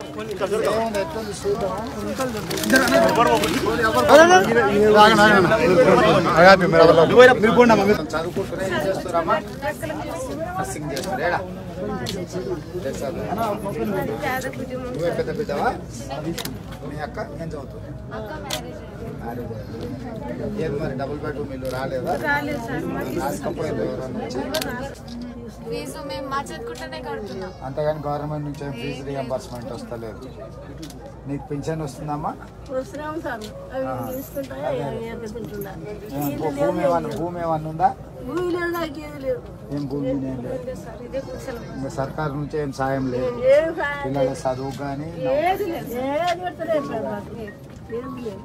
చదువుకుంటున్నా ఏం చేస్తారమ్మా నర్సింగ్ చేస్తారు ఏడా చేస్తారు. నువ్వే పెద్ద పెద్దవా మీ అక్క ఏం చదువుతుంది మ్యారేజ్ అయ్యింది. ఏది మరి డబుల్ బెడ్రూమ్ ఇల్లు రాలేదా రాసుకపోయింది ఎవరన్నా వచ్చి ఫీజు మేము మా చదువుకుంటూనే కడుతున్నాం అంతగాని గవర్నమెంట్ నుంచి ఏం ఫీజు రియంబర్స్మెంట్ వస్తలేదు నీకు పింఛన్ వస్తుందమ్మా వస్తున్నాం సార్ అవి తీసుకుంటా తింటున్నా ఏం భూ- భూమి ఏమన్నా భూమి ఏమన్నా ఉందా భూమి లేదు నాకు ఏది లేదు ఏం భూమి ఏం లేదు సార్ ఇదే కూర్చోలేం ఇంకా సర్కార్ నుంచి ఏం సాయం లేదు ఏం సాయం పిల్లల చదువు కానీ ఏది లేదు ఏది పెడతలేదు సార్ మాకు ఏది లేదు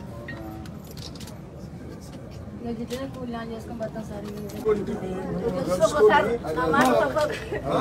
ఒక్కొక్కసారి నా మాట తప్పదు.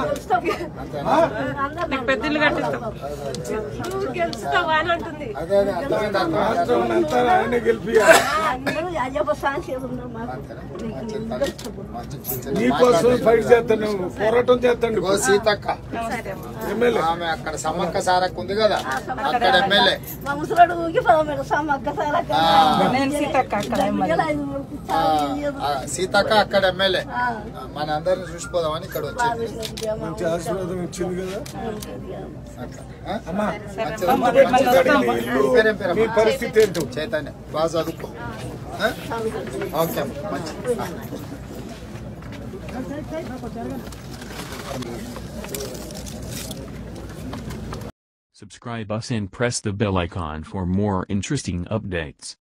అందరూ పెద్దలు కట్టిస్తాం నువ్వు గెలుస్తావు అని అంటుంది అదే అదే అర్థమైంది అర్థమైంది అందరూ అయ్యప్ప సాంక్షి ఉన్నారు మాకు మంచి పింఛన్ నీకోసం ఫైట్ చేస్తాను పోరాటం చేస్తాను ఇదిగో సీతక్క ఎమ్మెల్యే ఆమె అక్కడ సమ్మక్క సారక్క ఉంది కదా అక్కడ ఎమ్మెల్యే మా ముసలాడు ఊగి పదమేడు సమ్మక్క సారక్క నేను సీతక్క అక్కడ ఎమ్మెల్యే. ఐదు మూడు ఆ, ఆ, సీతక్క అక్కడ ఎమ్మెల్యే మన అందరిని చూసిపోదామని ఇక్కడ వచ్చింది మంచి ఆశీర్వాదం ఇచ్చింది కదా అట్లా ఆ? అమ్మా మంచిది. మంచి మంచిది. మంచి నీ పేరేం పేరమ్మా? మీ పరిస్థితి ఏంటో చైతన్య బాగా చదువుకో ఆ? ఓకే అమ్మా మంచిది ఆ. Subscribe us and press the bell icon for more interesting updates.